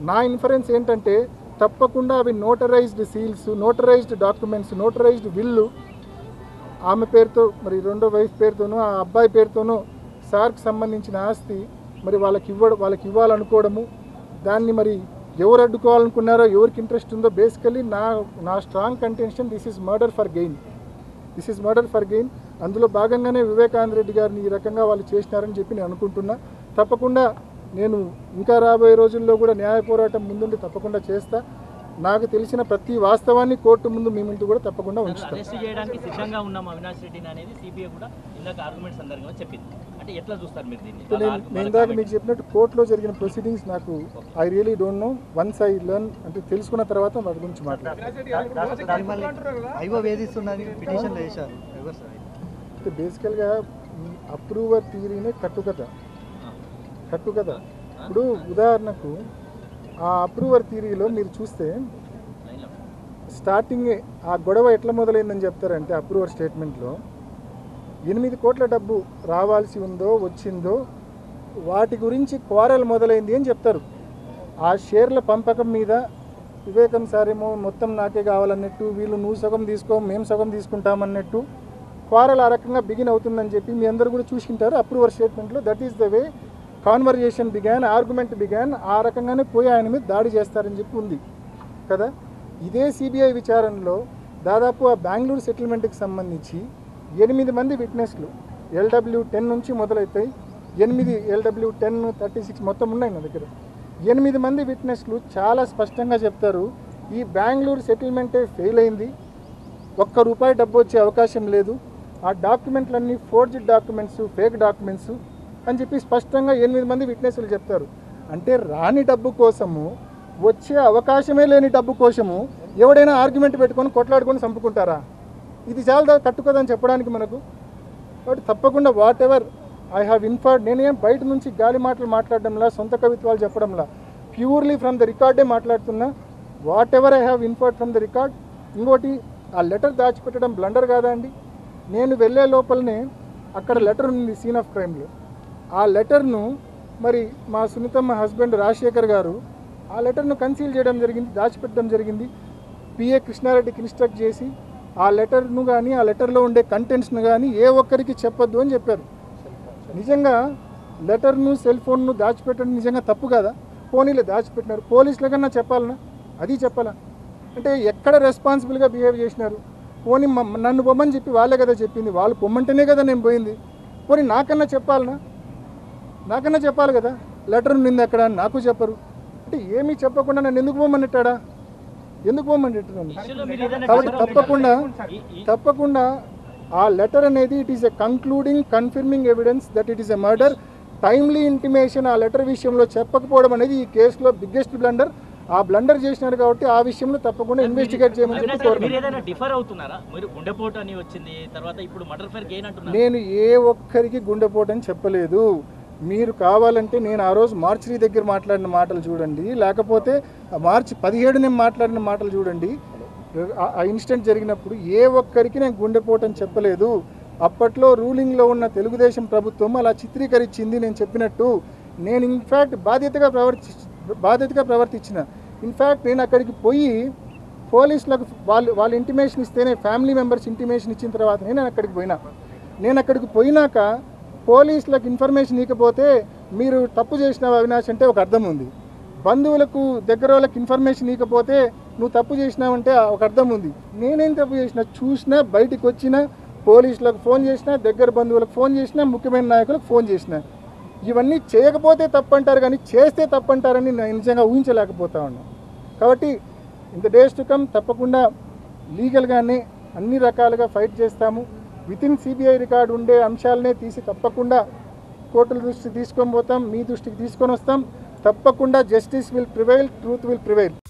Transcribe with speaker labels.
Speaker 1: నా ఇన్ఫరెన్స్ ఏంటంటే తప్పకుండా అవి notarized seals notarized documents notarized will ఆమె పేరుతో మరి రెండో వైఫ్ పేరుతోనూ ఆ అబ్బాయి పేరుతోనూ సార్కి సంబంధించిన ఆస్తి మరి వాళ్ళకి ఇవ్వడం వాళ్ళకి ఇవ్వాలనుకోవడము దాన్ని మరి ఎవరు అడ్డుకోవాలనుకున్నారో ఎవరికి ఇంట్రెస్ట్ ఉందో బేసికలీ నా నా strong contention this is murder for gain this is murder for gain అందులో భాగంగానే వివేకానంద రెడ్డి గారిని ఈ రకంగా వాళ్ళు చేసినారని చెప్పి నేను అనుకుంటున్నా తప్పకుండా నేను ఇంకా రాబోయే రోజుల్లో కూడా న్యాయ పోరాటం ముందుండి తప్పకుండా చేస్తా నాకు తెలిసిన ప్రతి వాస్తవాన్ని కోర్టు ముందు మీ ముందు కూడా తప్పకుండా ఉంచుతాను
Speaker 2: అరెస్ట్ చేయడానికి సిద్ధంగా ఉన్నాం అవినాష్ రెడ్డిని అనేది సిబిఐ కూడా ఇందాక ఆర్గ్యుమెంట్ సందర్భంగా చెప్పింది అంటే ఎట్లా చూస్తారు మీరు దీన్ని
Speaker 1: ఇప్పుడు నేను నేను ఇందాక మీకు చెప్పినట్టు కోర్టులో జరిగిన ప్రొసీడింగ్స్ నాకు I really don't know once I learn అంటే తెలుసుకున్న తర్వాత వాటి గురించి మాట్లాడతాను
Speaker 3: మిమ్మల్ని ఐవో వేధిస్తున్నది పిటిషన్లు వేశారు ఎవరు సార్
Speaker 1: అంటే బేసికల్గా అప్రూవర్ థియరీనే కట్టుకథ కట్టుకథ ఇప్పుడు ఉదాహరణకు ఆ అప్రూవర్ థియరీలో మీరు చూస్తే స్టార్టింగ్ ఆ గొడవ ఎట్లా మొదలైందని చెప్తారంటే అప్రూవర్ స్టేట్మెంట్లో ఎనిమిది కోట్ల డబ్బు రావాల్సి ఉందో వచ్చిందో వాటి గురించి క్వారల్ మొదలైంది అని చెప్తారు ఆ షేర్ల పంపకం మీద వివేకం సారేమో మొత్తం నాకే కావాలన్నట్టు వీళ్ళు నువ్వు సగం తీసుకో మేము సగం తీసుకుంటామన్నట్టు క్వారల్ ఆ రకంగా బిగిన్ అవుతుందని చెప్పి మీ అందరూ కూడా చూసింటారు అప్రూవర్ స్టేట్మెంట్లో that is the way conversation began argument began ఆ రకంగానే పోయి ఆయన మీద దాడి చేస్తారని చెప్పి ఉంది కదా ఇదే సిబిఐ విచారణలో దాదాపు ఆ బెంగళూరు సెటిల్మెంట్కి సంబంధించి ఎనిమిది మంది విట్నెస్లు ఎల్డబ్ల్యూ టెన్ నుంచి మొదలవుతాయి ఎనిమిది ఎల్డబ్ల్యూ టెన్ థర్టీ సిక్స్ మొత్తం ఉన్నాయి నా దగ్గర ఎనిమిది మంది విట్నెస్లు చాలా స్పష్టంగా చెప్తారు ఈ బెంగళూరు సెటిల్మెంటే ఫెయిల్ అయింది ఒక్క రూపాయి డబ్బు వచ్చే అవకాశం లేదు ఆ డాక్యుమెంట్లన్నీ ఫోర్జ్డ్ డాక్యుమెంట్స్ ఫేక్ డాక్యుమెంట్స్ అని చెప్పి స్పష్టంగా ఎనిమిది మంది విట్నెస్లు చెప్తారు అంటే రాని డబ్బు కోసము వచ్చే అవకాశమే లేని డబ్బు కోసము ఎవడైనా ఆర్గ్యుమెంట్ పెట్టుకొని కొట్లాడుకొని చంపుకుంటారా ఇది చాలా కట్టుకోదని చెప్పడానికి మనకు కాబట్టి తప్పకుండా whatever I have inferred నేనేం బయట నుంచి గాలి మాటలు మాట్లాడడంలా సొంత కవిత్వాలు చెప్పడంలా ప్యూర్లీ ఫ్రమ్ ద రికార్డే మాట్లాడుతున్నా whatever I have inferred from the record ఇంకోటి ఆ లెటర్ దాచిపెట్టడం బ్లండర్ కాదా అండి నేను వెళ్ళే లోపలనే అక్కడ లెటర్ ఉంది సీన్ ఆఫ్ క్రైమ్లో ఆ లెటర్ను మరి మా సునీతమ్మ హస్బెండ్ రాజశేఖర్ గారు ఆ లెటర్ను కన్సీల్ చేయడం జరిగింది దాచిపెట్టడం జరిగింది పిఏ కృష్ణారెడ్డికి ఇన్స్ట్రక్ట్ చేసి ఆ లెటర్ను కానీ ఆ లెటర్లో ఉండే కంటెంట్స్ను కానీ ఏ ఒక్కరికి చెప్పొద్దు అని చెప్పారు నిజంగా లెటర్ను సెల్ ఫోన్ను దాచిపెట్టడం నిజంగా తప్పు కదా పోనీలో దాచిపెట్టినారు పోలీసుల కన్నా చెప్పాలనా అది చెప్పాలా అంటే ఎక్కడ రెస్పాన్సిబుల్గా బిహేవ్ చేసినారు పోనీ మ- నన్ను పొమ్మని చెప్పి వాళ్ళే కదా చెప్పింది వాళ్ళు పొమ్మంటేనే కదా నేను పోయింది పోనీ నాకన్నా చెప్పాలనా నాకన్నా చెప్పాలి కదా లెటర్ నింది అక్కడ అని నాకు చెప్పరు అంటే ఏమీ చెప్పకుండా నన్ను ఎందుకు పోమన్నట్టాడా ఎందుకు పోమన్నట్టు నన్ను
Speaker 2: ఇష్యూలో మీరు ఏదైనా
Speaker 1: కాబట్టి
Speaker 2: differ
Speaker 1: తప్పకుండా
Speaker 2: ఈ- ఈ-
Speaker 1: తప్పకుండా ఆ లెటర్ అనేది it is a concluding confirming evidence that it is a murder timely intimation ఆ లెటర్ విషయంలో చెప్పకపోవడం అనేది ఈ కేసులో బిగ్గెస్ట్ బ్లండర్ ఆ బ్లండర్ చేసినారు కాబట్టి ఆ విషయంలో తప్పకుండా ఇన్వెస్టిగేట్ చేయమని చెప్పి
Speaker 2: అవినాష్ గారు, మీరు
Speaker 1: కోరుతున్నాను
Speaker 2: ఏదైనా డిఫర్ అవుతున్నారా మీరు గుండెపోటు అని వచ్చింది తర్వాత ఇప్పుడు మర్డర్ ఫైర్ గెయిన్ అంటున్నారు
Speaker 1: నేను ఏ ఒక్కరికి గుండెపోటని చెప్పలేదు మీరు కావాలంటే నేను ఆ రోజు మార్చిరీ దగ్గర మాట్లాడిన మాటలు చూడండి లేకపోతే ఆ మార్చి పదిహేడు నేను మాట్లాడిన మాటలు చూడండి ఆ- ఆ ఇన్సిడెంట్ జరిగినప్పుడు ఏ ఒక్కరికి నేను గుండెపోటని చెప్పలేదు అప్పట్లో రూలింగ్లో ఉన్న తెలుగుదేశం ప్రభుత్వం అలా చిత్రీకరించింది నేను చెప్పినట్టు నేను ఇన్ఫ్యాక్ట్ బాధ్యతగా ప్రవర్తి బాధ్యతగా ప్రవర్తించిన ఇన్ఫ్యాక్ట్ నేను అక్కడికి పోయి పోలీసులకు వాళ్ళు వాళ్ళు ఇంటిమేషన్ ఇస్తేనే ఫ్యామిలీ మెంబర్స్ ఇంటిమేషన్ ఇచ్చిన తర్వాత నేను అక్కడికి పోయినా నేను అక్కడికి పోయినాక పోలీసులకు ఇన్ఫర్మేషన్ ఇవ్వకపోతే మీరు తప్పు చేసినావు అవినాష్ అంటే ఒక అర్థం ఉంది బంధువులకు దగ్గర వాళ్ళకి ఇన్ఫర్మేషన్ ఇవ్వకపోతే నువ్వు తప్పు చేసినావంటే ఒక అర్థం ఉంది నేనేం తప్పు చేసినా చూసినా బయటికి వచ్చినా పోలీసులకు ఫోన్ చేసినా దగ్గర బంధువులకు ఫోన్ చేసినా ముఖ్యమైన నాయకులకు ఫోన్ చేసినా ఇవన్నీ చేయకపోతే తప్పంటారు కానీ చేస్తే తప్పంటారని నేను నిజంగా ఊహించలేకపోతా ఉన్నాను కాబట్టి ఇంత డేస్ టు కమ్ తప్పకుండా లీగల్గానే అన్ని రకాలుగా ఫైట్ చేస్తాము విత్ ఇన్ సిబిఐ రికార్డు ఉండే అంశాలనే తీసి తప్పకుండా కోర్టుల దృష్టికి తీసుకొని పోతాం మీ దృష్టికి తీసుకొని వస్తాం తప్పకుండా justice will prevail truth will prevail